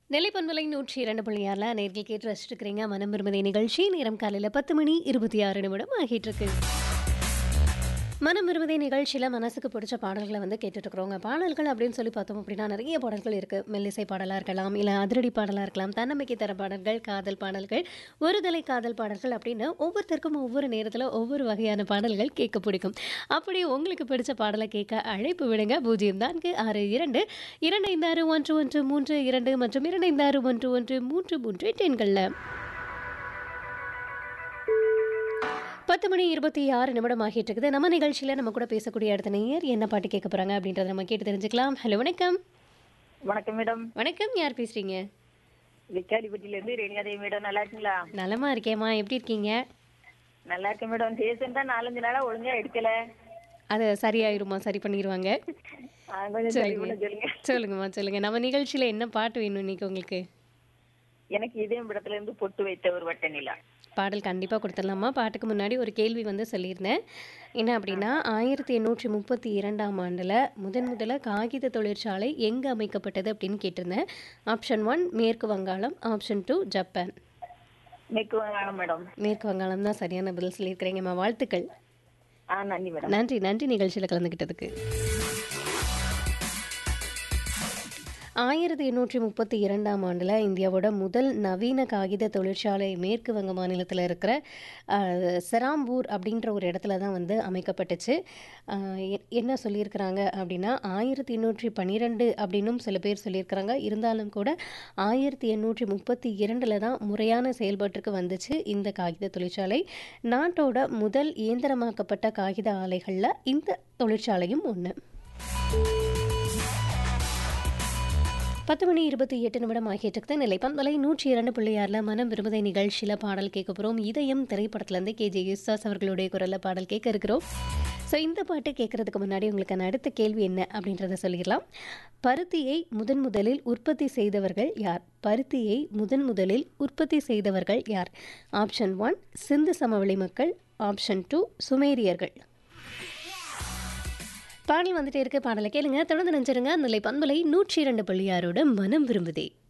நிலைப்பண்பலை நூற்றி இரண்டு புள்ளி ஆறில் நேர்கள் கேட்டு ரசிச்சிருக்கிறீங்க மனம் விரும்புதை நிகழ்ச்சி நேரம் காலையில் பத்து மணி இருபத்தி ஆறு நிமிடம் ஆகிட்டு இருக்கு மனம் விரும்புதை நிகழ்ச்சியில் மனசுக்கு பிடிச்ச பாடல்களை வந்து கேட்டுட்டு இருக்கிறோங்க பாடல்கள் அப்படின்னு சொல்லி பார்த்தோம் அப்படின்னா நிறைய பாடல்கள் இருக்குது மெல்லிசை பாடலாக இருக்கலாம் இல்லை அதிரடி பாடலாக இருக்கலாம் தன்னம்பிக்கை தர பாடல்கள் காதல் பாடல்கள் ஒருதலை காதல் பாடல்கள் அப்படின்னு ஒவ்வொருத்தருக்கும் ஒவ்வொரு நேரத்தில் ஒவ்வொரு வகையான பாடல்கள் கேட்க பிடிக்கும் அப்படி உங்களுக்கு பிடிச்ச பாடலை கேட்க அழைப்பு விடுங்க பூஜ்ஜியம் நான்கு ஆறு இரண்டு இரண்டு ஐந்து ஆறு ஒன்று ஒன்று மூன்று இரண்டு மற்றும் இரண்டு ஐந்து ஆறு ஒன்று ஒன்று மூன்று மூன்று எண்களில் பத்து மணி இருபத்தி ஆறு நிமிடம் ஆகிட்டு இருக்குது நம்ம நிகழ்ச்சியில் நம்ம கூட பேசக்கூடிய அடுத்த நேயர் என்ன பாட்டு கேட்க போகிறாங்க அப்படின்றத நம்ம கேட்டு தெரிஞ்சுக்கலாம் ஹலோ வணக்கம் வணக்கம் மேடம் வணக்கம் யார் பேசுகிறீங்க விக்காரிப்பட்டியில இருந்து ரேணிகாதேவி மேடம் நல்லா இருக்கீங்களா நலமா இருக்கேம்மா எப்படி இருக்கீங்க நல்லா இருக்கேன் மேடம் ரீசெண்டா நாலஞ்சு நாளா ஒழுங்கா எடுக்கல அது சரியாயிருமா சரி பண்ணிடுவாங்க ஆ, கொஞ்சம் சரி பண்ண சொல்லுங்க சொல்லுங்கம்மா சொல்லுங்க நம்ம நிகழ்ச்சியில் என்ன பாட்டு வேணும் இன்னைக்கு உங்களுக்கு எனக்கு இதே இடத்துல இருந்து பொட்டு வைத்த ஒரு வட்ட நிலா பாடல் கண்டிப்பாக கொடுத்துடலாமா பாட்டுக்கு முன்னாடி ஒரு கேள்வி வந்து சொல்லியிருந்தேன் என்ன அப்படின்னா ஆயிரத்தி எண்ணூற்றி முப்பத்தி இரண்டாம் ஆண்டில் முதன் முதல்ல காகித தொழிற்சாலை எங்கே அமைக்கப்பட்டது அப்படின்னு கேட்டிருந்தேன் ஆப்ஷன் ஒன் மேற்கு வங்காளம் ஆப்ஷன் டூ ஜப்பான் மேற்கு வங்காளம் மேடம் மேற்கு வங்காளம் தான் சரியான பதில் சொல்லியிருக்கிறீங்கம்மா வாழ்த்துக்கள் ஆ நன்றி மேடம் நன்றி நன்றி நிகழ்ச்சியில் கலந்துக்கிட்டதுக்கு ஆயிரத்தி எண்ணூற்றி முப்பத்தி இரண்டாம் ஆண்டில் இந்தியாவோட முதல் நவீன காகித தொழிற்சாலை மேற்கு வங்க மாநிலத்தில் இருக்கிற அஹ், செராம்பூர் அப்படின்ற ஒரு இடத்துல தான் வந்து அமைக்கப்பட்டுச்சு அஹ், எ- என்ன சொல்லியிருக்கிறாங்க அப்படின்னா ஆயிரத்தி எண்ணூற்றி பன்னிரெண்டு அப்படின்னும் சில பேர் சொல்லியிருக்கிறாங்க இருந்தாலும் கூட ஆயிரத்தி எண்ணூற்றி முப்பத்தி இரண்டில் தான் முறையான செயல்பாட்டுக்கு வந்துச்சு இந்த காகித தொழிற்சாலை நாட்டோட முதல் இயந்திரமாக்கப்பட்ட காகித ஆலைகளில் இந்த தொழிற்சாலையும் ஒன்று பத்து மணி இருபத்தி எட்டு நிமிடம் ஆகிட்டு இருக்குது நிலைப்பண்பலை நூற்றி இரண்டு புள்ளியாரில் மனம் விரும்புதை நிகழ்ச்சியில் பாடல் கேட்க போகிறோம் இதயம் திரைப்படத்துலேருந்து கே ஜே யுஸ்தாஸ் அவர்களுடைய குரலில் பாடல் கேட்க இருக்கிறோம் ஸோ இந்த பாட்டு கேட்கறதுக்கு முன்னாடி உங்களுக்கு அடுத்த கேள்வி என்ன அப்படின்றத சொல்லிடலாம் பருத்தியை முதன் முதலில் உற்பத்தி செய்தவர்கள் யார் பருத்தியை முதன் முதலில் உற்பத்தி செய்தவர்கள் யார் ஆப்ஷன் ஒன் சிந்து சமவெளி மக்கள் ஆப்ஷன் டூ சுமேரியர்கள் பாடல் வந்துட்டே இருக்கு பாடலை கேளுங்க தொடர்ந்து நினைச்சிருங்க நிலை பண்பலை நூற்றி இரண்டு புள்ளியாரோட மனம் விரும்புதே